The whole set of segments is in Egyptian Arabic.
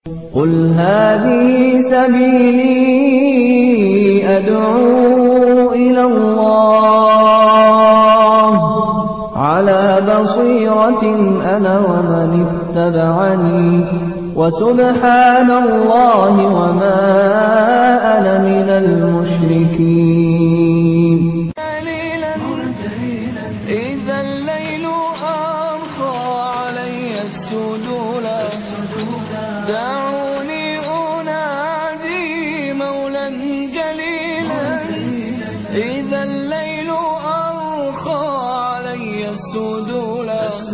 قل هذه سبيلي أدعو إلى الله على بصيرة أنا ومن اتبعني وسبحان الله وما أنا من المشركين إذا الليل أرخى علي السدول دعوني أنادي مولا جليلا إذا الليل أرخى علي السدول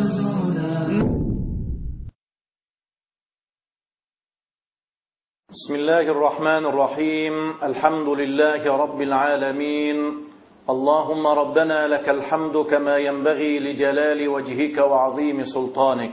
بسم الله الرحمن الرحيم الحمد لله رب العالمين اللهم ربنا لك الحمد كما ينبغي لجلال وجهك وعظيم سلطانك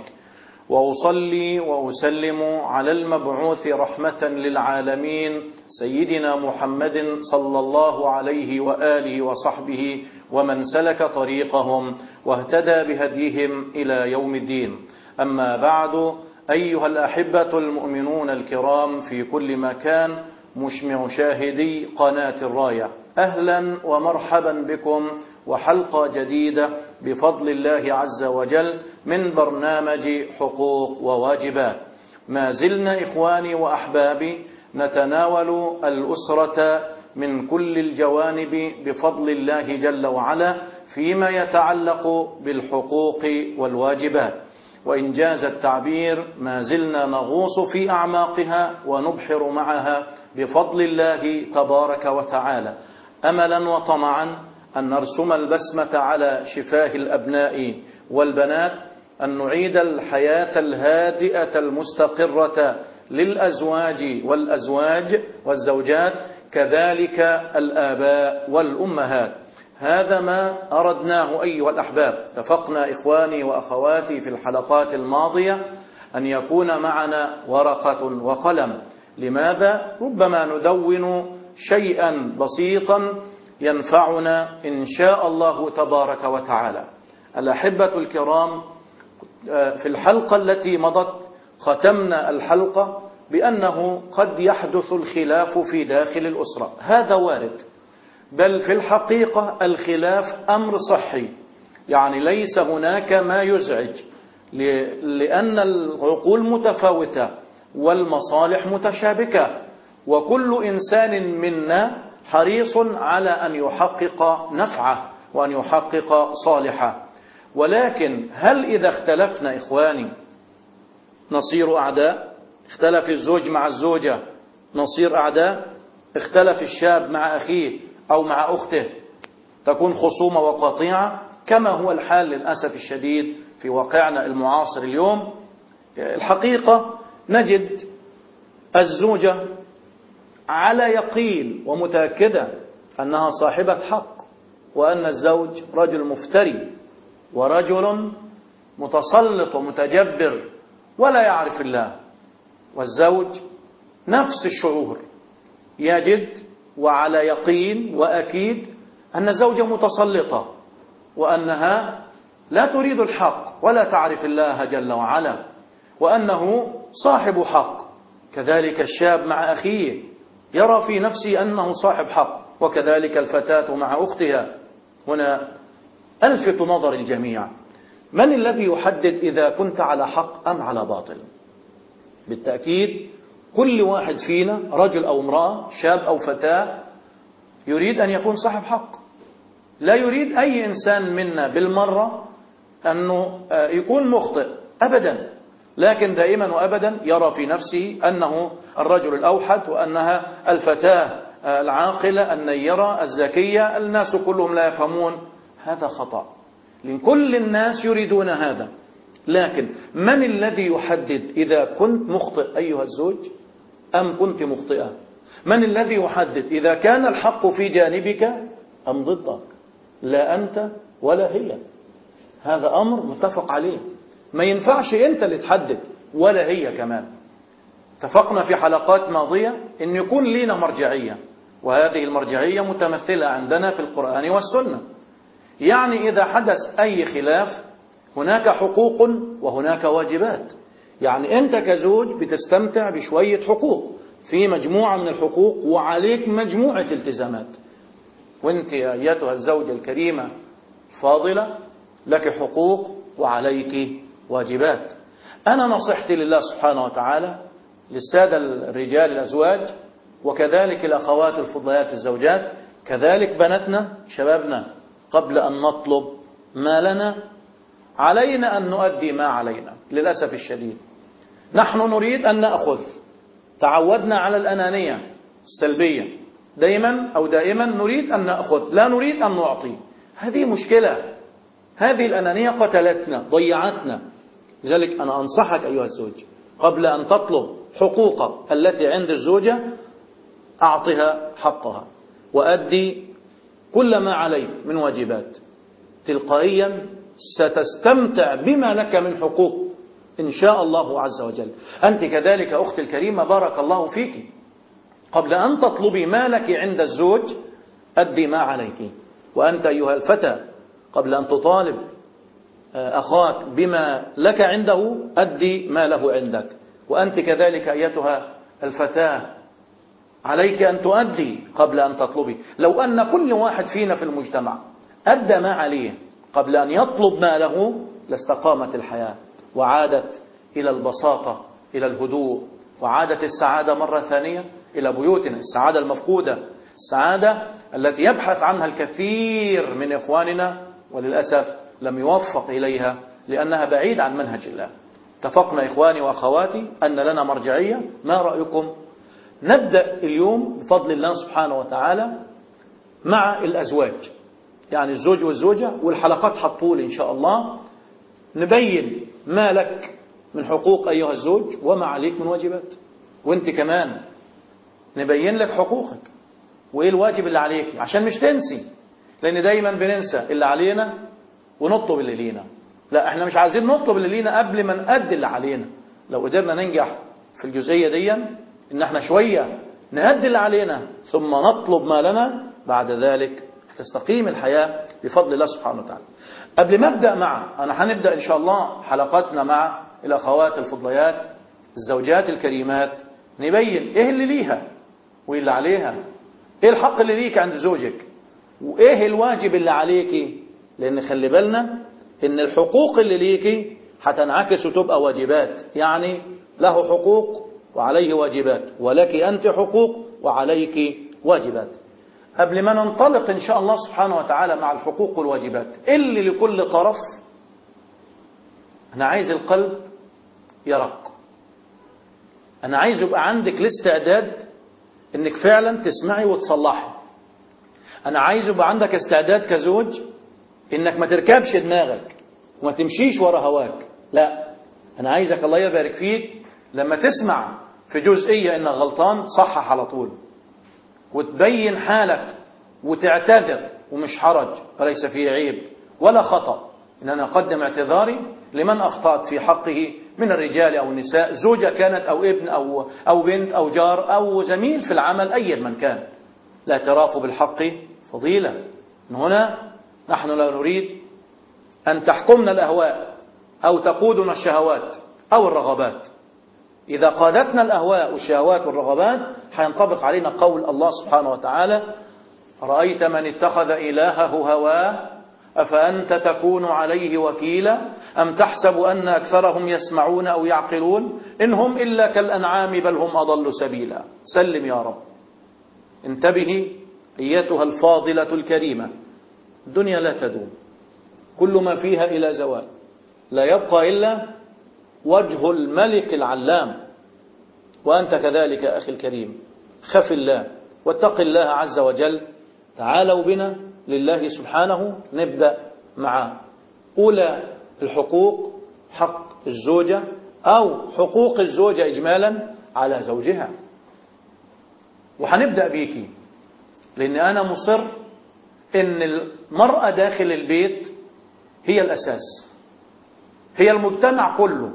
وأصلي وأسلم على المبعوث رحمة للعالمين سيدنا محمد صلى الله عليه وآله وصحبه ومن سلك طريقهم واهتدى بهديهم إلى يوم الدين أما بعد أيها الأحبة المؤمنون الكرام في كل مكان مشمع شاهدي قناة الراية أهلا ومرحبا بكم وحلقة جديدة بفضل الله عز وجل من برنامج حقوق وواجبات ما زلنا إخواني وأحبابي نتناول الأسرة من كل الجوانب بفضل الله جل وعلا فيما يتعلق بالحقوق والواجبات وإن جاز التعبير ما زلنا نغوص في أعماقها ونبحر معها بفضل الله تبارك وتعالى أملا وطمعا أن نرسم البسمة على شفاه الأبناء والبنات أن نعيد الحياة الهادئة المستقرة للأزواج والأزواج والزوجات كذلك الآباء والأمهات هذا ما أردناه أيها الأحباب اتفقنا إخواني وأخواتي في الحلقات الماضية أن يكون معنا ورقة وقلم لماذا؟ ربما ندون شيئا بسيطا ينفعنا إن شاء الله تبارك وتعالى الأحبة الكرام في الحلقة التي مضت ختمنا الحلقة بأنه قد يحدث الخلاف في داخل الأسرة هذا وارد بل في الحقيقة الخلاف أمر صحي يعني ليس هناك ما يزعج لأن العقول متفاوتة والمصالح متشابكة وكل إنسان منا حريص على أن يحقق نفعه وأن يحقق صالحه ولكن هل إذا اختلفنا إخواني نصير أعداء اختلف الزوج مع الزوجة نصير أعداء اختلف الشاب مع أخيه أو مع أخته تكون خصومة وقطيعة كما هو الحال للأسف الشديد في واقعنا المعاصر اليوم الحقيقة نجد الزوجة على يقين ومتأكدة أنها صاحبة حق وأن الزوج رجل مفتري ورجل متسلط ومتجبر ولا يعرف الله والزوج نفس الشعور يجد وعلى يقين وأكيد أن الزوجة متسلطة وأنها لا تريد الحق ولا تعرف الله جل وعلا وأنه صاحب حق كذلك الشاب مع أخيه يرى في نفسه أنه صاحب حق وكذلك الفتاة مع أختها هنا ألفت نظر الجميع من الذي يحدد إذا كنت على حق أم على باطل بالتأكيد كل واحد فينا رجل أو امرأة شاب أو فتاة يريد أن يكون صاحب حق لا يريد أي إنسان منا بالمرة أنه يكون مخطئ أبدا لكن دائما وأبدا يرى في نفسه أنه الرجل الأوحد وأنها الفتاة العاقلة النيرة الذكية الناس كلهم لا يفهمون هذا خطأ لأن كل الناس يريدون هذا لكن من الذي يحدد إذا كنت مخطئ أيها الزوج أم كنت مخطئة من الذي يحدد إذا كان الحق في جانبك أم ضدك لا أنت ولا هي هذا أمر متفق عليه ما ينفعش أنت اللي تحدد ولا هي كمان اتفقنا في حلقات ماضية أن يكون لنا مرجعية وهذه المرجعية متمثلة عندنا في القرآن والسنة يعني إذا حدث أي خلاف هناك حقوق وهناك واجبات يعني أنت كزوج بتستمتع بشوية حقوق في مجموعة من الحقوق وعليك مجموعة التزامات وانت يا أيتها الزوجة الكريمة فاضلة لك حقوق وعليك واجبات أنا نصيحتي لله سبحانه وتعالى للسادة الرجال الأزواج وكذلك الأخوات الفضليات الزوجات كذلك بناتنا شبابنا قبل أن نطلب ما لنا علينا أن نؤدي ما علينا للأسف الشديد نحن نريد أن نأخذ تعودنا على الأنانية السلبية دائما أو دائما نريد أن نأخذ لا نريد أن نعطي هذه مشكلة هذه الأنانية قتلتنا ضيعتنا لذلك أنا أنصحك أيها الزوج قبل أن تطلب حقوقك التي عند الزوجة أعطها حقها وأدي كل ما عليك من واجبات تلقائيا ستستمتع بما لك من حقوق إن شاء الله عز وجل أنت كذلك أختي الكريمة بارك الله فيك قبل أن تطلبي ما لك عند الزوج أدي ما عليك وأنت أيها الفتى قبل أن تطالب أخاك بما لك عنده أدي ما له عندك وأنت كذلك أيتها الفتاة عليك أن تؤدي قبل أن تطلبي لو أن كل واحد فينا في المجتمع أدى ما عليه قبل أن يطلب ما له لاستقامت الحياة وعادت إلى البساطة إلى الهدوء وعادت السعادة مرة ثانية إلى بيوتنا السعادة المفقودة السعادة التي يبحث عنها الكثير من إخواننا وللأسف لم يوفق إليها لأنها بعيد عن منهج الله اتفقنا إخواني وأخواتي أن لنا مرجعية ما رأيكم نبدأ اليوم بفضل الله سبحانه وتعالى مع الأزواج يعني الزوج والزوجة والحلقات حطول إن شاء الله نبين ما لك من حقوق أيها الزوج وما عليك من واجبات وانت كمان نبين لك حقوقك وإيه الواجب اللي عليك عشان مش تنسي لأن دايما بننسى اللي علينا ونطلب اللي لينا لا احنا مش عايزين نطلب اللي لينا قبل ما نأدي اللي علينا لو قدرنا ننجح في الجزئية دي ان احنا شوية نأدي اللي علينا ثم نطلب ما لنا بعد ذلك تستقيم الحياة بفضل الله سبحانه وتعالى قبل ما ابدأ مع أنا هنبدأ إن شاء الله حلقاتنا مع الأخوات الفضليات الزوجات الكريمات نبين إيه اللي ليها وإيه اللي عليها إيه الحق اللي ليك عند زوجك وإيه الواجب اللي عليكي لأن خلي بالنا إن الحقوق اللي ليكي هتنعكس وتبقى واجبات يعني له حقوق وعليه واجبات ولك أنت حقوق وعليك واجبات قبل ما ننطلق إن شاء الله سبحانه وتعالى مع الحقوق والواجبات اللي لكل طرف أنا عايز القلب يرق أنا عايز يبقى عندك الاستعداد إنك فعلا تسمعي وتصلحي أنا عايز يبقى عندك استعداد كزوج إنك ما تركبش دماغك وما تمشيش ورا هواك لا أنا عايزك الله يبارك فيك لما تسمع في جزئية إنك غلطان صحح على طول وتبين حالك وتعتذر ومش حرج وليس فيه عيب ولا خطأ إن أنا أقدم اعتذاري لمن أخطأت في حقه من الرجال أو النساء زوجة كانت أو ابن أو, أو بنت أو جار أو زميل في العمل أي من كان الاعتراف بالحق فضيلة من هنا نحن لا نريد أن تحكمنا الأهواء أو تقودنا الشهوات أو الرغبات إذا قادتنا الأهواء والشهوات والرغبات حينطبق علينا قول الله سبحانه وتعالى رأيت من اتخذ إلهه هواه أفأنت تكون عليه وكيلا أم تحسب أن أكثرهم يسمعون أو يعقلون إن هم إلا كالأنعام بل هم أضل سبيلا سلم يا رب انتبهي أيتها الفاضلة الكريمة الدنيا لا تدوم كل ما فيها إلى زوال لا يبقى إلا وجه الملك العلام وأنت كذلك أخي الكريم خف الله واتق الله عز وجل تعالوا بنا لله سبحانه نبدأ مع أولى الحقوق حق الزوجة أو حقوق الزوجة إجمالا على زوجها وهنبدأ بيكي لأن أنا مصر إن المرأة داخل البيت هي الأساس هي المجتمع كله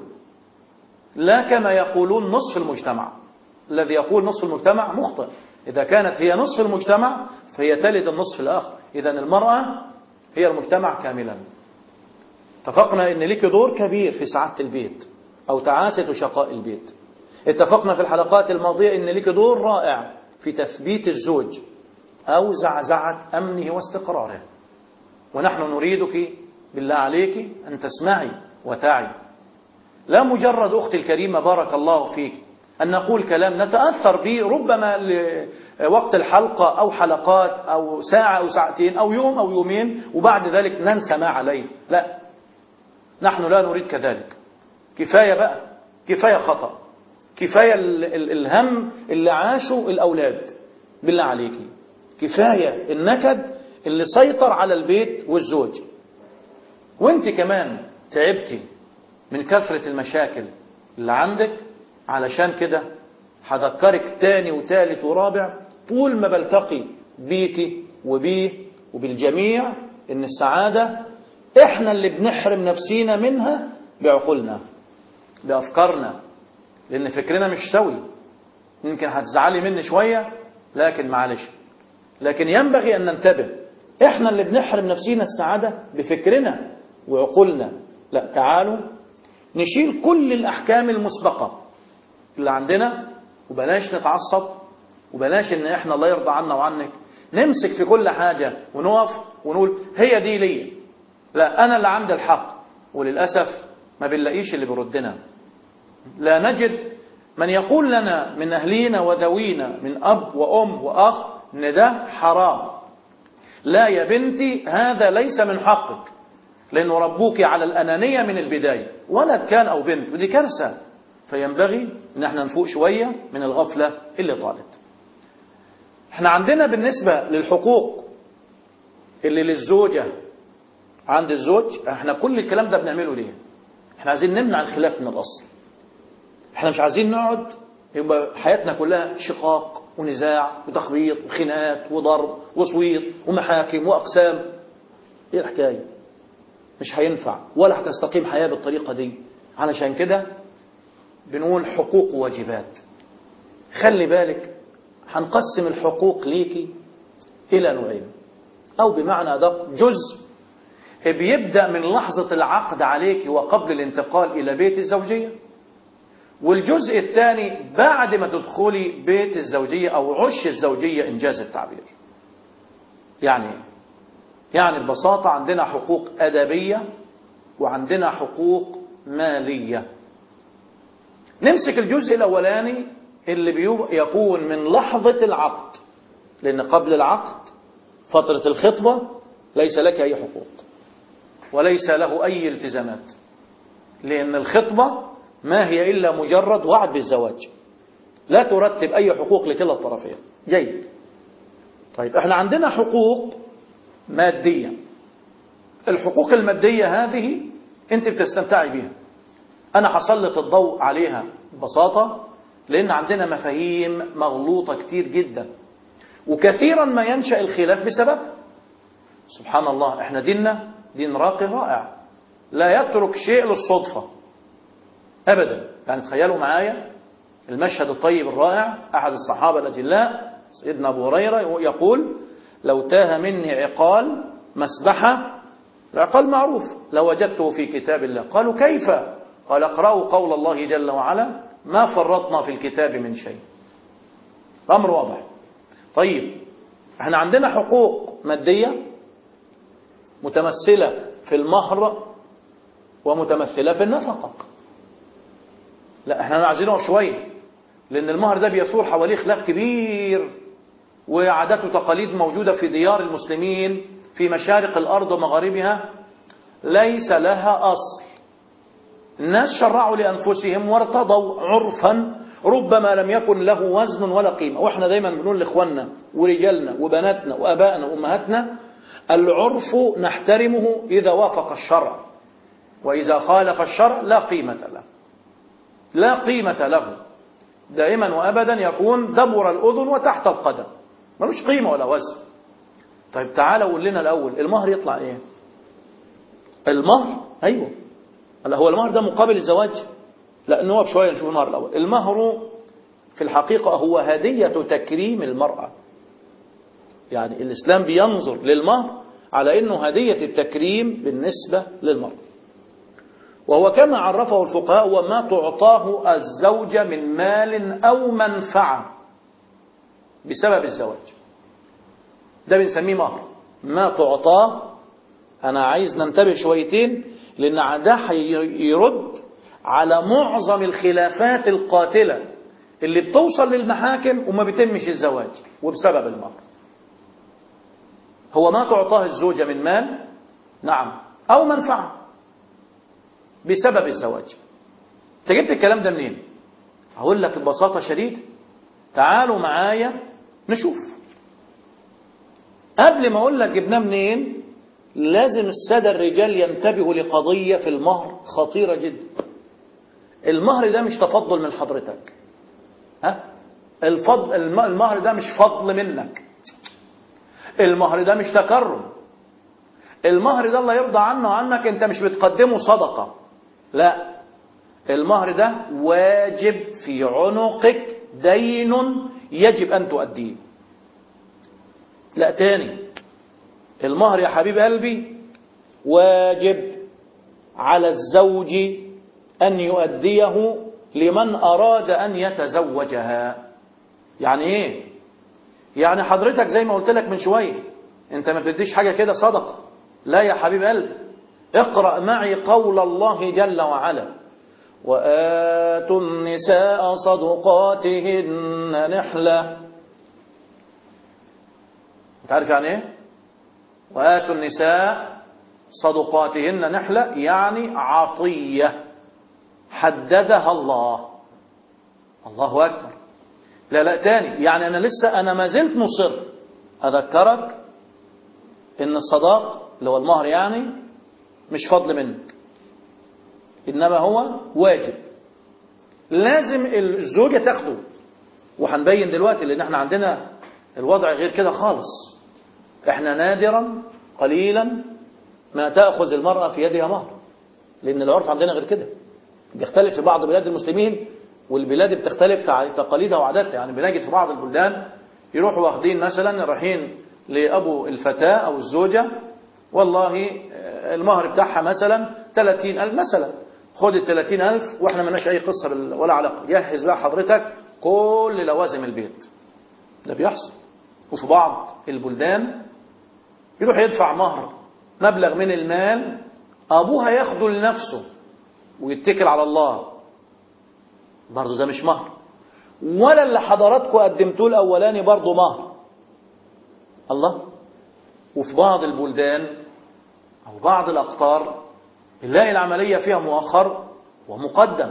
لا كما يقولون نصف المجتمع الذي يقول نصف المجتمع مخطئ إذا كانت هي نصف المجتمع فهي تلد النصف الآخر إذا المرأة هي المجتمع كاملا اتفقنا ان لك دور كبير في سعادة البيت أو تعاسة شقاء البيت اتفقنا في الحلقات الماضية أن لك دور رائع في تثبيت الزوج أو زعزعة أمنه واستقراره ونحن نريدك بالله عليك أن تسمعي وتعي لا مجرد أختي الكريمة بارك الله فيك أن نقول كلام نتأثر به ربما لوقت الحلقة أو حلقات أو ساعة أو ساعتين أو يوم أو يومين وبعد ذلك ننسى ما عليه لا نحن لا نريد كذلك كفاية بقى كفاية خطأ كفاية ال ال الهم اللي عاشوا الأولاد بالله عليك كفاية النكد اللي سيطر على البيت والزوج وانت كمان تعبتي من كثرة المشاكل اللي عندك علشان كده هذكرك تاني وتالت ورابع طول ما بلتقي بيكي وبيه وبالجميع ان السعادة احنا اللي بنحرم نفسينا منها بعقولنا بأفكارنا لأن فكرنا مش سوي يمكن هتزعلي مني شوية لكن معلش لكن ينبغي أن ننتبه احنا اللي بنحرم نفسينا السعادة بفكرنا وعقولنا لا تعالوا نشيل كل الأحكام المسبقة اللي عندنا وبلاش نتعصب وبلاش ان احنا الله يرضى عنا وعنك نمسك في كل حاجة ونقف ونقول هي دي ليا لا انا اللي عندي الحق وللأسف ما بنلاقيش اللي بيردنا لا نجد من يقول لنا من أهلينا وذوينا من أب وأم وأخ إن ده حرام لا يا بنتي هذا ليس من حقك لأنه ربوك على الأنانية من البداية ولد كان أو بنت ودي كارثة فينبغي ان احنا نفوق شوية من الغفلة اللي طالت احنا عندنا بالنسبة للحقوق اللي للزوجة عند الزوج احنا كل الكلام ده بنعمله ليه احنا عايزين نمنع الخلاف من الأصل احنا مش عايزين نقعد يبقى حياتنا كلها شقاق ونزاع وتخبيط وخناقات وضرب وصويت ومحاكم وأقسام ايه الحكاية مش هينفع ولا هتستقيم حياة بالطريقة دي علشان كده بنقول حقوق وواجبات خلي بالك هنقسم الحقوق ليكي إلى نوعين أو بمعنى أدق جزء بيبدأ من لحظة العقد عليك وقبل الانتقال إلى بيت الزوجية والجزء الثاني بعد ما تدخلي بيت الزوجية أو عش الزوجية إنجاز التعبير يعني يعني ببساطة عندنا حقوق أدبية وعندنا حقوق مالية نمسك الجزء الأولاني اللي يكون من لحظة العقد لأن قبل العقد فترة الخطبة ليس لك أي حقوق وليس له أي التزامات لأن الخطبة ما هي إلا مجرد وعد بالزواج لا ترتب أي حقوق لكلا الطرفين جيد طيب احنا عندنا حقوق مادية الحقوق المادية هذه انت بتستمتعي بها أنا هسلط الضوء عليها ببساطة لأن عندنا مفاهيم مغلوطة كتير جدا وكثيرا ما ينشأ الخلاف بسبب سبحان الله احنا ديننا دين راقي رائع لا يترك شيء للصدفة أبدا يعني تخيلوا معايا المشهد الطيب الرائع أحد الصحابة الأجلاء سيدنا أبو هريرة يقول لو تاه مني عقال مسبحة العقال معروف لوجدته في كتاب الله قالوا كيف قال اقرأوا قول الله جل وعلا ما فرطنا في الكتاب من شيء الأمر واضح طيب احنا عندنا حقوق مادية متمثلة في المهر ومتمثلة في النفقة لا احنا عايزينه شوية لأن المهر ده بيثور حواليه خلاف كبير وعادات وتقاليد موجودة في ديار المسلمين في مشارق الأرض ومغاربها ليس لها أصل الناس شرعوا لأنفسهم وارتضوا عرفا ربما لم يكن له وزن ولا قيمة وإحنا دايما بنقول لإخواننا ورجالنا وبناتنا وأبائنا وأمهاتنا العرف نحترمه إذا وافق الشرع وإذا خالف الشرع لا قيمة له لا قيمة له دائما وأبدا يكون دبر الأذن وتحت القدم ملوش قيمة ولا وزن طيب تعالى قول لنا الأول المهر يطلع إيه المهر أيوه هلا هو المهر ده مقابل الزواج لا نوقف شوية نشوف المهر الأول المهر في الحقيقة هو هدية تكريم المرأة يعني الإسلام بينظر للمهر على أنه هدية التكريم بالنسبة للمرأة وهو كما عرفه الفقهاء هو ما تعطاه الزوجة من مال أو منفعة بسبب الزواج ده بنسميه مهر ما تعطاه أنا عايز ننتبه شويتين لأن ده يرد على معظم الخلافات القاتلة اللي بتوصل للمحاكم وما بيتمش الزواج وبسبب المهر هو ما تعطاه الزوجة من مال نعم أو منفعة بسبب الزواج انت جبت الكلام ده منين هقول لك ببساطة شديدة تعالوا معايا نشوف قبل ما اقول لك جبناه منين لازم السادة الرجال ينتبهوا لقضية في المهر خطيرة جدا المهر ده مش تفضل من حضرتك ها الفضل المهر ده مش فضل منك المهر ده مش تكرم المهر ده الله يرضى عنه عنك انت مش بتقدمه صدقة لا المهر ده واجب في عنقك دين يجب أن تؤديه لا تاني المهر يا حبيب قلبي واجب على الزوج أن يؤديه لمن أراد أن يتزوجها يعني إيه يعني حضرتك زي ما قلت لك من شوية انت ما بتديش حاجة كده صدقة لا يا حبيب قلبي اقرأ معي قول الله جل وعلا وآتوا النساء صدقاتهن نحلة انت عارف يعني ايه وآتوا النساء صدقاتهن نحلة يعني عطية حددها الله الله أكبر لا لا تاني يعني أنا لسه أنا ما زلت مصر أذكرك إن الصداق اللي هو المهر يعني مش فضل منك إنما هو واجب لازم الزوجة تاخده وهنبين دلوقتي لأن احنا عندنا الوضع غير كده خالص احنا نادرا قليلا ما تأخذ المرأة في يدها مهر لأن العرف عندنا غير كده بيختلف في بعض بلاد المسلمين والبلاد بتختلف تقاليدها وعاداتها يعني بنجد في بعض البلدان يروحوا واخدين مثلا رايحين لأبو الفتاة أو الزوجة والله المهر بتاعها مثلا 30000 مثلا خد ال 30000 واحنا مالناش أي قصة ولا علاقة جهز بقى حضرتك كل لوازم البيت ده بيحصل وفي بعض البلدان يروح يدفع مهر مبلغ من المال أبوها ياخده لنفسه ويتكل على الله برضه ده مش مهر ولا اللي حضراتكم قدمتوه الأولاني برضه مهر الله وفي بعض البلدان أو بعض الأقطار نلاقي العملية فيها مؤخر ومقدم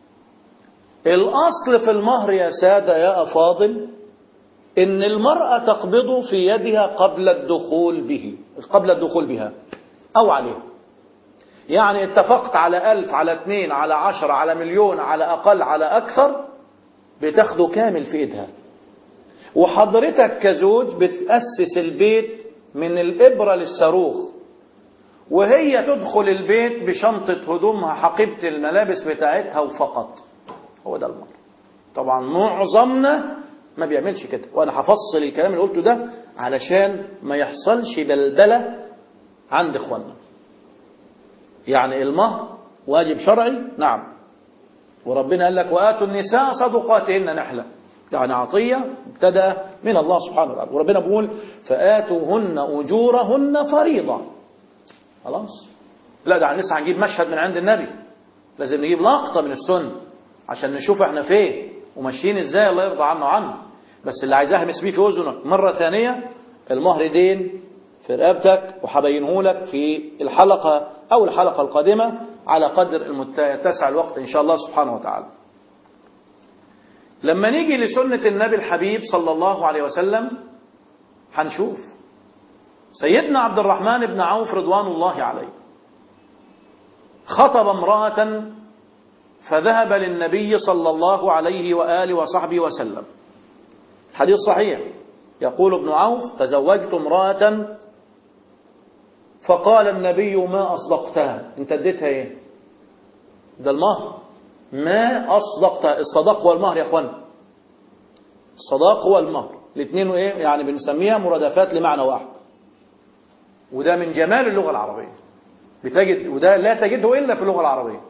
الأصل في المهر يا سادة يا أفاضل إن المرأة تقبض في يدها قبل الدخول به قبل الدخول بها أو عليه يعني اتفقت على ألف على اثنين على عشرة على مليون على أقل على أكثر بتاخده كامل في إيدها وحضرتك كزوج بتأسس البيت من الإبرة للصاروخ وهي تدخل البيت بشنطة هدومها حقيبة الملابس بتاعتها وفقط هو ده المهر طبعا معظمنا ما بيعملش كده وانا هفصل الكلام اللي قلته ده علشان ما يحصلش بلبلة عند اخواننا يعني المهر واجب شرعي نعم وربنا قال لك وآتوا النساء صدقاتهن نحلة يعني عطية ابتدأ من الله سبحانه وتعالى وربنا بيقول فآتوهن أجورهن فريضة خلاص لا ده لسه هنجيب مشهد من عند النبي لازم نجيب لقطة من السنة عشان نشوف احنا فين وماشيين ازاي الله يرضى عنه عنه بس اللي عايز اهمس بيه في اذنك مرة ثانية المهر دين في رقبتك وهبينه لك في الحلقة او الحلقة القادمة على قدر المتسع الوقت ان شاء الله سبحانه وتعالى لما نيجي لسنة النبي الحبيب صلى الله عليه وسلم هنشوف سيدنا عبد الرحمن بن عوف رضوان الله عليه خطب امرأة فذهب للنبي صلى الله عليه وآله وصحبه وسلم حديث صحيح يقول ابن عوف تزوجت امرأة فقال النبي ما أصدقتها انت اديتها ايه ده المهر ما أصدقتها الصداق هو المهر يا اخوان الصداق هو المهر الاثنين ايه يعني بنسميها مرادفات لمعنى واحد وده من جمال اللغة العربية بتجد وده لا تجده إلا في اللغة العربية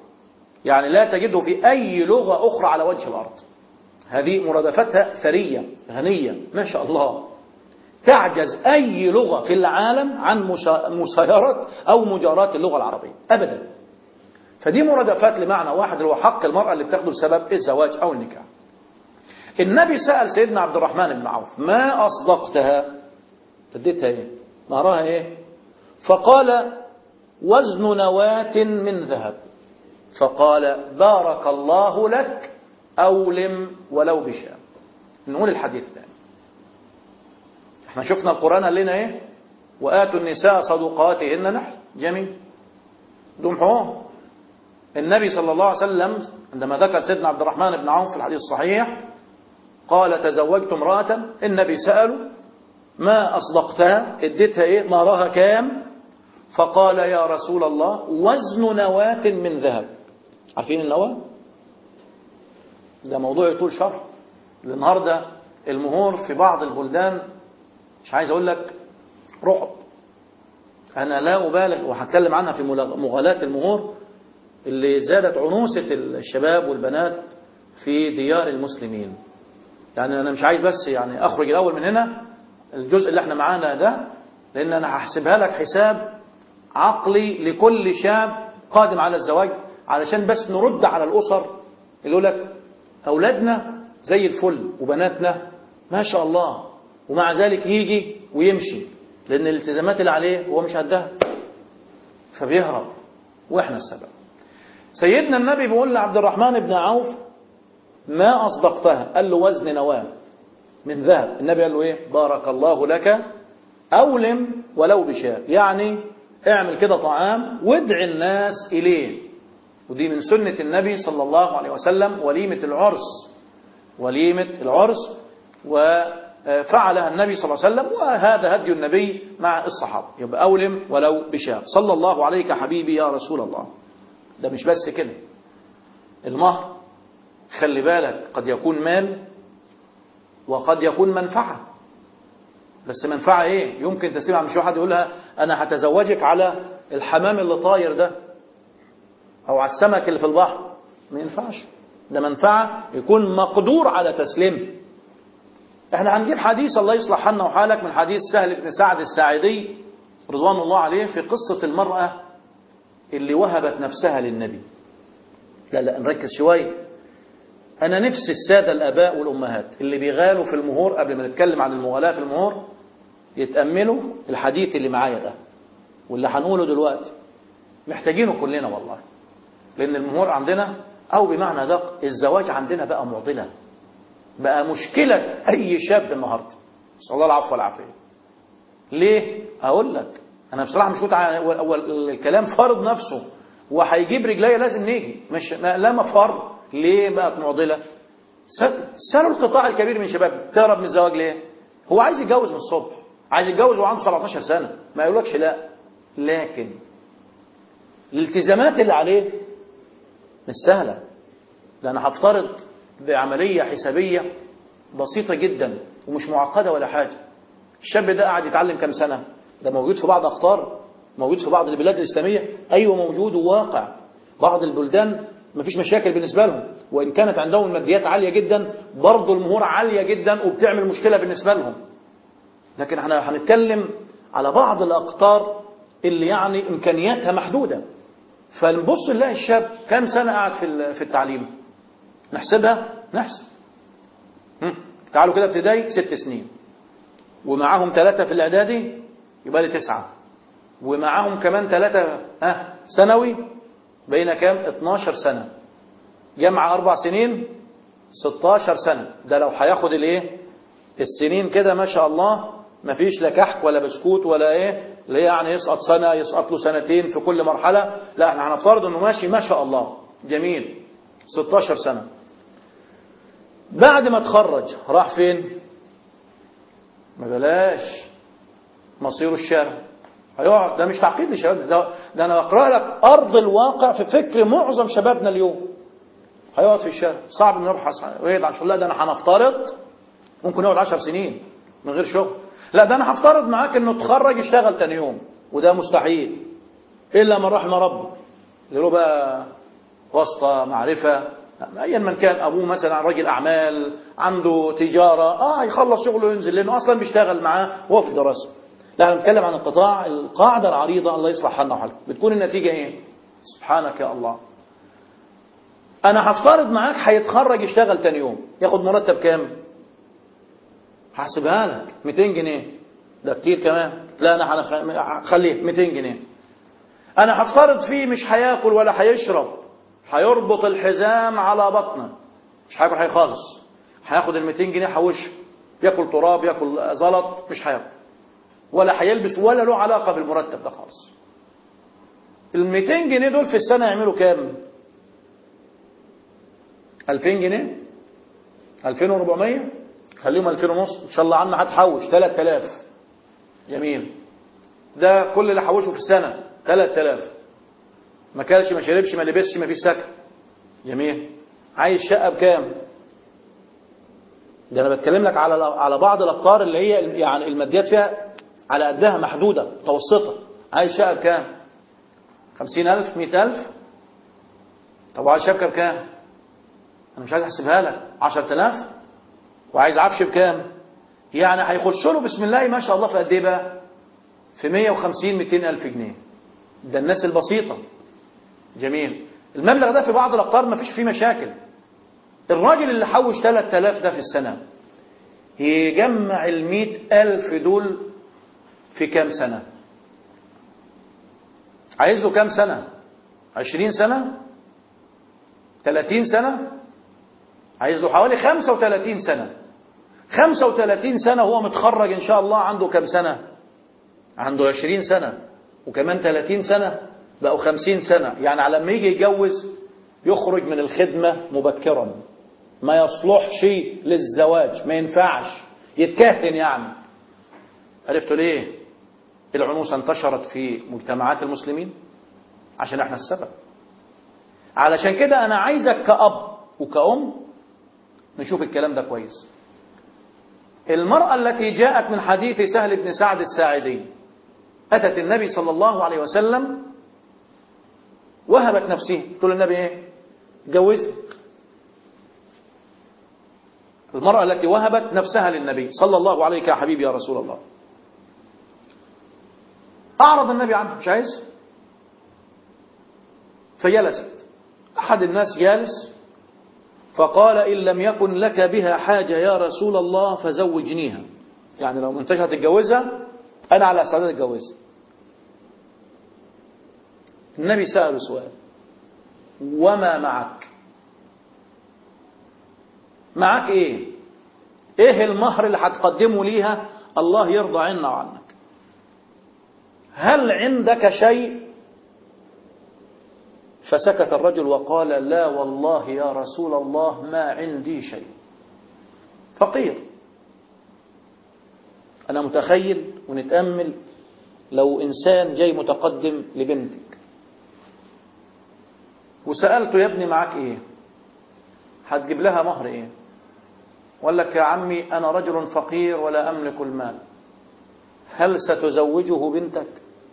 يعني لا تجده في أي لغة أخرى على وجه الأرض هذه مرادفتها ثرية غنية ما شاء الله تعجز أي لغة في العالم عن مسايرة أو مجاراة اللغة العربية أبدا فدي مرادفات لمعنى واحد اللي هو حق المرأة اللي بتاخده بسبب الزواج أو النكاح النبي سأل سيدنا عبد الرحمن بن عوف ما أصدقتها اديتها ايه مهرها ايه فقال وزن نواة من ذهب فقال بارك الله لك أولم ولو بشام نقول الحديث ده احنا شفنا القرآن قال لنا ايه وآتوا النساء صدقاتهن نحل جميل دوم حقوق النبي صلى الله عليه وسلم عندما ذكر سيدنا عبد الرحمن بن عوف في الحديث الصحيح قال تزوجت امرأة النبي سأله ما أصدقتها اديتها ايه مهرها كام فقال يا رسول الله وزن نواة من ذهب عارفين النواة ده موضوع يطول شرح النهاردة المهور في بعض البلدان مش عايز اقول لك رعب انا لا ابالغ وهتكلم عنها في مغالاة المهور اللي زادت عنوسة الشباب والبنات في ديار المسلمين يعني انا مش عايز بس يعني اخرج الاول من هنا الجزء اللي احنا معانا ده لان انا هحسبها لك حساب عقلي لكل شاب قادم على الزواج علشان بس نرد على الاسر اللي يقول لك اولادنا زي الفل وبناتنا ما شاء الله ومع ذلك يجي ويمشي لان الالتزامات اللي عليه هو مش قدها فبيهرب واحنا السبب سيدنا النبي بيقول لعبد الرحمن بن عوف ما أصدقتها قال له وزن نواة من ذهب النبي قال له ايه بارك الله لك أولم ولو بشاء يعني اعمل كده طعام وادع الناس إليه ودي من سنة النبي صلى الله عليه وسلم وليمة العرس وليمة العرس وفعلها النبي صلى الله عليه وسلم وهذا هدي النبي مع الصحابة يبقى أولم ولو بشاء صلى الله عليك حبيبي يا رسول الله ده مش بس كده المهر خلي بالك قد يكون مال وقد يكون منفعة بس منفعة ايه يمكن تسمع مش واحد يقولها انا هتزوجك على الحمام اللي طاير ده او على السمك اللي في البحر ما ينفعش ده منفعة يكون مقدور على تسليم احنا هنجيب حديث الله يصلح حالنا وحالك من حديث سهل بن سعد الساعدي رضوان الله عليه في قصة المرأة اللي وهبت نفسها للنبي لا لا نركز شوية أنا نفسي السادة الآباء والأمهات اللي بيغالوا في المهور قبل ما نتكلم عن المغالاة في المهور يتأملوا الحديث اللي معايا ده واللي هنقوله دلوقتي محتاجينه كلنا والله لأن المهور عندنا أو بمعنى دق الزواج عندنا بقى معضلة بقى مشكلة أي شاب النهاردة نسأل الله العفو والعافية ليه؟ هقول لك أنا بصراحة مش متع... الكلام فرض نفسه وهيجيب رجليا لازم نيجي مش لا ما فرض ليه بقت معضلة سألوا القطاع الكبير من شباب تهرب من الزواج ليه هو عايز يتجوز من الصبح عايز يتجوز وعنده 17 سنة ما يقولكش لا لكن الالتزامات اللي عليه مش سهلة ده أنا هفترض بعملية حسابية بسيطة جدا ومش معقدة ولا حاجة الشاب ده قاعد يتعلم كام سنة ده موجود في بعض أخطار موجود في بعض البلاد الإسلامية أيوة موجود وواقع بعض البلدان مفيش مشاكل بالنسبة لهم وإن كانت عندهم الماديات عالية جدا برضه المهور عالية جدا وبتعمل مشكلة بالنسبة لهم لكن احنا هنتكلم على بعض الأقطار اللي يعني إمكانياتها محدودة فنبص نلاقي الشاب كام سنة قاعد في في التعليم نحسبها نحسب تعالوا كده ابتدائي ست سنين ومعاهم ثلاثة في الإعدادي يبقى لي تسعة ومعاهم كمان ثلاثة ها ثانوي بين كام 12 سنة جامعة أربع سنين 16 سنة ده لو هياخد الايه السنين كده ما شاء الله ما فيش لا كحك ولا بسكوت ولا ايه اللي هي يعني يسقط سنة يسقط له سنتين في كل مرحلة لا احنا هنفترض انه ماشي ما شاء الله جميل 16 سنة بعد ما تخرج راح فين ما بلاش مصيره الشارع هيقعد ده مش تعقيد لشباب ده, ده انا بقرا لك ارض الواقع في فكر معظم شبابنا اليوم هيقعد في الشارع صعب انه يبحث ويقعد عن شغل لا ده انا هنفترض ممكن يقعد 10 سنين من غير شغل لا ده انا هفترض معاك انه اتخرج يشتغل تاني يوم وده مستحيل الا من رحم ربي اللي له بقى واسطة معرفة أيا من كان أبوه مثلا راجل أعمال عنده تجارة آه يخلص شغله وينزل لأنه أصلا بيشتغل معاه وهو في الدراسة لا احنا بنتكلم عن القطاع القاعدة العريضة الله يصلح حالنا وحالكم بتكون النتيجة إيه سبحانك يا الله أنا هفترض معاك هيتخرج يشتغل تاني يوم ياخد مرتب كام هحسبها لك 200 جنيه ده كتير كمان لا أنا هخليه 200 جنيه أنا هفترض فيه مش هياكل ولا هيشرب هيربط الحزام على بطنه مش هياكل حاجه خالص هياخد ال 200 جنيه حوشه ياكل تراب ياكل زلط مش هياكل ولا هيلبس ولا له علاقه بالمرتب ده خالص ال 200 جنيه دول في السنه يعملوا كام 2000 جنيه 2400 خليهم 2000 ونص ان شاء الله عم هتحوش 3000 جميل ده كل اللي حوشه في السنه 3000 ما كلش ما شربش ما لبسش ما فيش سكن جميل عايز شقه بكام ده انا بتكلم لك على على بعض الاقطار اللي هي يعني الماديات فيها على قدها محدوده متوسطه عايز شقه بكام 50000 100000 طب عايز شبكه بكام انا مش عايز احسبها لك 10000 وعايز عفش بكام يعني هيخش له بسم الله ما شاء الله في قد ايه بقى في 150 200000 جنيه ده الناس البسيطه جميل المبلغ ده في بعض الأقطار ما فيش فيه مشاكل الراجل اللي حوش 3000 ده في السنة يجمع المئة ألف دول في كام سنة عايز له كام سنة عشرين سنة ثلاثين سنة عايز له حوالي خمسة وثلاثين سنة خمسة وثلاثين سنة هو متخرج إن شاء الله عنده كام سنة عنده عشرين سنة وكمان ثلاثين سنة بقوا خمسين سنة يعني على ما يجي يتجوز يخرج من الخدمة مبكرا ما يصلحش للزواج ما ينفعش يتكهن يعني عرفتوا ليه العنوسة انتشرت في مجتمعات المسلمين عشان احنا السبب علشان كده انا عايزك كأب وكأم نشوف الكلام ده كويس المرأة التي جاءت من حديث سهل بن سعد الساعدي أتت النبي صلى الله عليه وسلم وهبت نفسها تقول النبي ايه جوزني المرأة التي وهبت نفسها للنبي صلى الله عليك يا حبيبي يا رسول الله أعرض النبي عنه مش عايز فجلست أحد الناس جالس فقال إن لم يكن لك بها حاجة يا رسول الله فزوجنيها يعني لو منتجها تتجوزها أنا على استعداد أتجوزها النبي سأله سؤال وما معك معك ايه ايه المهر اللي هتقدمه ليها الله يرضى عنا وعنك هل عندك شيء فسكت الرجل وقال لا والله يا رسول الله ما عندي شيء فقير أنا متخيل ونتأمل لو إنسان جاي متقدم لبنتك وسألته يا ابني معاك ايه هتجيب لها مهر ايه وقال لك يا عمي انا رجل فقير ولا املك المال هل ستزوجه بنتك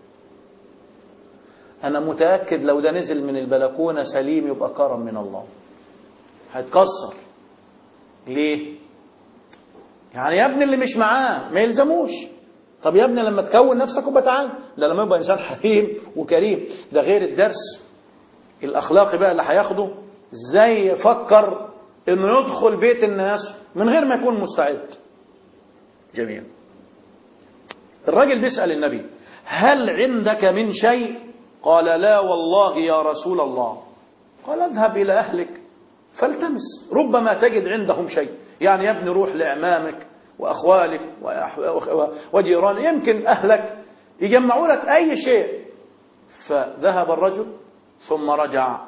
انا متأكد لو ده نزل من البلكونة سليم يبقى كرم من الله هيتكسر ليه يعني يا ابني اللي مش معاه ما يلزموش طب يا ابني لما تكون نفسك وبقى تعال ده لما يبقى انسان حليم وكريم ده غير الدرس الاخلاقي بقى اللي هياخده ازاي يفكر انه يدخل بيت الناس من غير ما يكون مستعد جميل الراجل بيسأل النبي هل عندك من شيء قال لا والله يا رسول الله قال اذهب إلى أهلك فالتمس ربما تجد عندهم شيء يعني يا ابني روح لأعمامك وأخوالك وجيرانك يمكن أهلك يجمعوا لك أي شيء فذهب الرجل ثم رجع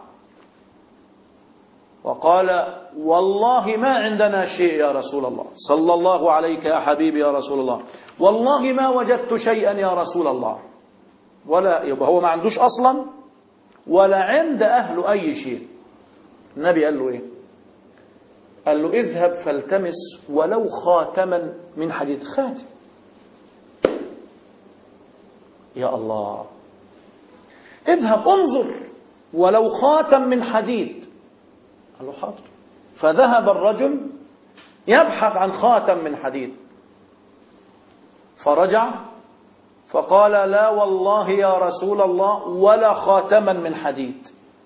وقال والله ما عندنا شيء يا رسول الله صلى الله عليك يا حبيبي يا رسول الله والله ما وجدت شيئا يا رسول الله ولا يبقى هو ما عندوش أصلا ولا عند أهله أي شيء النبي قال له إيه قال له اذهب فالتمس ولو خاتما من حديد خاتم يا الله اذهب انظر ولو خاتم من حديد قال له حاضر فذهب الرجل يبحث عن خاتم من حديد فرجع فقال لا والله يا رسول الله ولا خاتما من حديد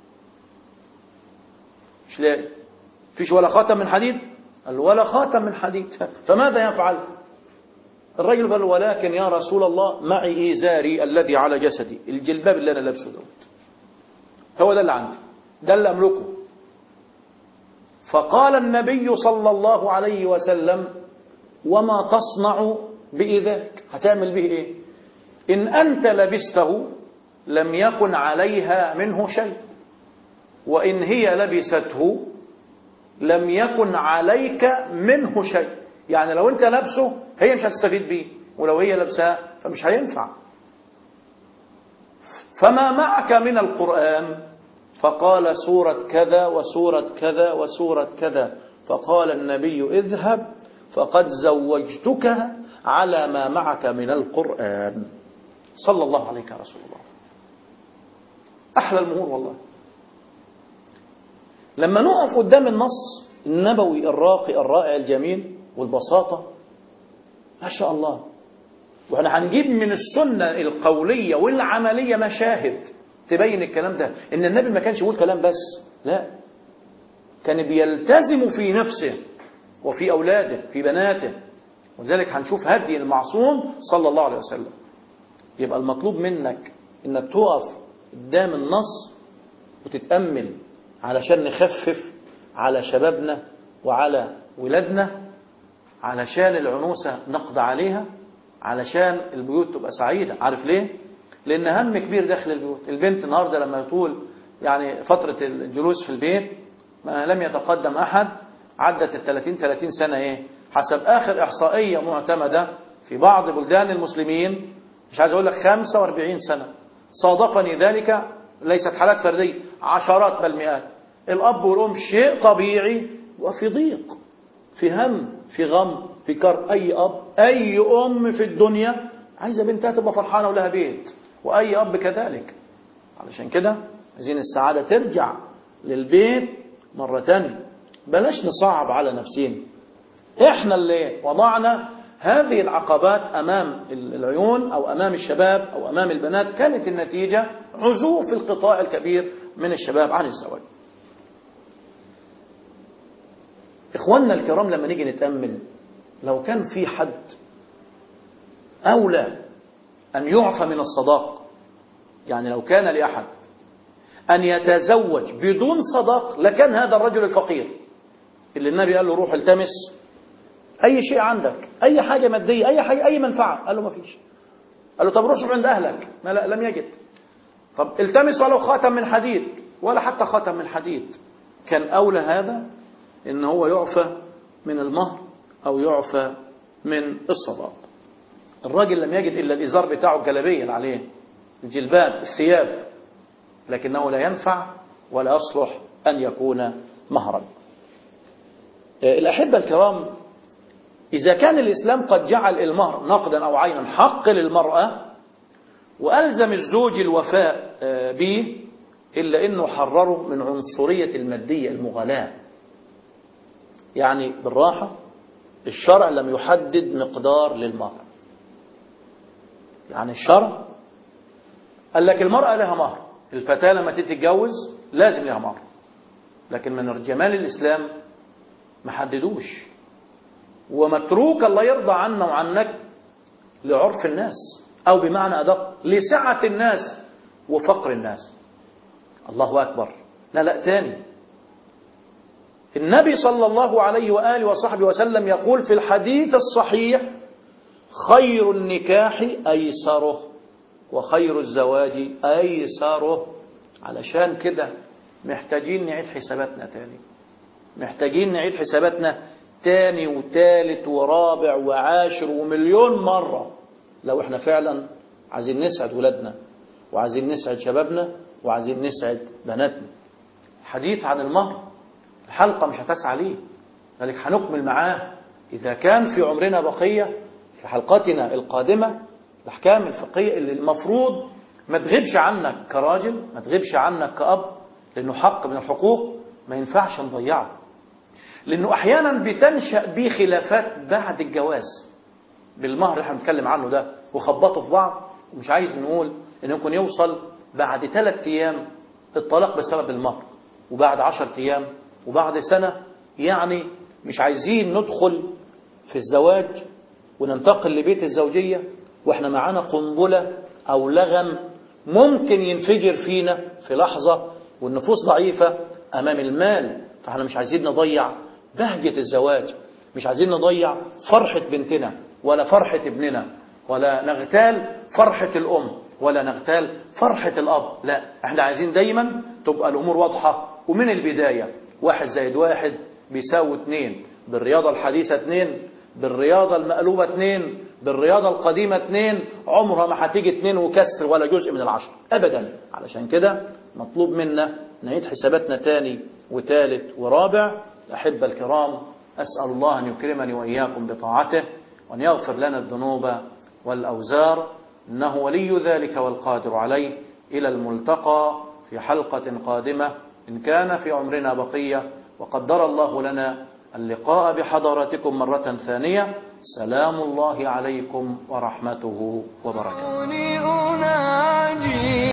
مش لاقي فيش ولا خاتم من حديد قال له ولا خاتم من حديد فماذا يفعل الرجل قال ولكن يا رسول الله معي إزاري الذي على جسدي الجلباب اللي أنا لابسه دوت هو ده اللي عندي ده اللي أملكه فقال النبي صلى الله عليه وسلم وما تصنع بإذاك هتعمل به إيه إن أنت لبسته لم يكن عليها منه شيء وإن هي لبسته لم يكن عليك منه شيء يعني لو أنت لابسه هي مش هتستفيد بيه ولو هي لابساه فمش هينفع فما معك من القرآن فقال سورة كذا وسورة كذا وسورة كذا فقال النبي اذهب فقد زوجتك على ما معك من القرآن صلى الله عليك يا رسول الله أحلى المهور والله لما نقف قدام النص النبوي الراقي الرائع الجميل والبساطة ما شاء الله واحنا هنجيب من السنة القولية والعملية مشاهد تبين الكلام ده ان النبي ما كانش يقول كلام بس لا كان بيلتزم في نفسه وفي أولاده في بناته ولذلك هنشوف هدي المعصوم صلى الله عليه وسلم يبقى المطلوب منك انك تقف قدام النص وتتأمل علشان نخفف على شبابنا وعلى ولادنا علشان العنوسة نقضى عليها علشان البيوت تبقى سعيدة عارف ليه؟ لأن هم كبير داخل البيوت البنت النهاردة لما يطول يعني فترة الجلوس في البيت ما لم يتقدم أحد عدت الثلاثين ثلاثين سنة إيه حسب آخر إحصائية معتمدة في بعض بلدان المسلمين مش عايز أقول لك 45 سنة صادفني ذلك ليست حالات فردية عشرات بل مئات الأب والأم شيء طبيعي وفي ضيق في هم في غم في كرب أي أب أي أم في الدنيا عايزة بنتها تبقى فرحانة ولها بيت وأي أب كذلك علشان كده عايزين السعادة ترجع للبيت مرة تانية بلاش نصعب على نفسنا احنا اللي وضعنا هذه العقبات أمام العيون أو أمام الشباب أو أمام البنات كانت النتيجة عزوف القطاع الكبير من الشباب عن الزواج إخواننا الكرام لما نيجي نتأمل لو كان في حد أولى أن يعفى من الصداق يعني لو كان لأحد أن يتزوج بدون صداق لكان هذا الرجل الفقير اللي النبي قال له روح التمس أي شيء عندك أي حاجة مادية أي حاجة أي منفعة قال له ما فيش قال له طب روح شوف عند أهلك ما لا لم يجد طب التمس ولو خاتم من حديد ولا حتى خاتم من حديد كان أولى هذا إن هو يعفى من المهر أو يعفى من الصداق الراجل لم يجد إلا الإزار بتاعه الجلبية اللي عليه الجلباب الثياب لكنه لا ينفع ولا يصلح أن يكون مهرا الأحبة الكرام إذا كان الإسلام قد جعل المهر نقدا أو عينا حق للمرأة وألزم الزوج الوفاء به إلا أنه حرره من عنصرية المادية المغالاة يعني بالراحة الشرع لم يحدد مقدار للمهر يعني الشرع قال لك المرأة لها مهر الفتاة لما تتجوز لازم لها مهر لكن من جمال الإسلام ما حددوش ومتروك الله يرضى عنا وعنك لعرف الناس أو بمعنى أدق لسعة الناس وفقر الناس الله أكبر لا لا تاني النبي صلى الله عليه وآله وصحبه وسلم يقول في الحديث الصحيح خير النكاح أيسره وخير الزواج أيسره علشان كده محتاجين نعيد حساباتنا تاني محتاجين نعيد حساباتنا تاني وتالت ورابع وعاشر ومليون مرة لو احنا فعلا عايزين نسعد ولادنا وعايزين نسعد شبابنا وعايزين نسعد بناتنا الحديث عن المهر الحلقة مش هتسعى ليه لذلك هنكمل معاه إذا كان في عمرنا بقية في حلقتنا القادمة الأحكام الفقهية اللي المفروض ما تغيبش عنك كراجل ما تغيبش عنك كأب لأنه حق من الحقوق ما ينفعش نضيعه لأنه أحيانا بتنشأ بيه خلافات بعد الجواز بالمهر اللي احنا بنتكلم عنه ده وخبطوا في بعض ومش عايز نقول ان ممكن يوصل بعد ثلاث ايام الطلاق بسبب المهر وبعد عشر ايام وبعد سنة يعني مش عايزين ندخل في الزواج وننتقل لبيت الزوجية واحنا معانا قنبلة او لغم ممكن ينفجر فينا في لحظة والنفوس ضعيفة امام المال فاحنا مش عايزين نضيع بهجة الزواج مش عايزين نضيع فرحة بنتنا ولا فرحة ابننا ولا نغتال فرحة الأم ولا نغتال فرحة الأب لا احنا عايزين دايما تبقى الأمور واضحة ومن البداية واحد زائد واحد بيساوي اتنين بالرياضة الحديثة اتنين بالرياضة المقلوبة اتنين بالرياضة القديمة اتنين عمرها ما هتيجي اتنين وكسر ولا جزء من العشر أبدا علشان كده مطلوب منا نعيد حساباتنا تاني وتالت ورابع الأحبة الكرام أسأل الله أن يكرمني وإياكم بطاعته وأن يغفر لنا الذنوب والأوزار إنه ولي ذلك والقادر عليه إلى الملتقى في حلقة قادمة إن كان في عمرنا بقية وقدر الله لنا اللقاء بحضراتكم مرة ثانية سلام الله عليكم ورحمته وبركاته أناجي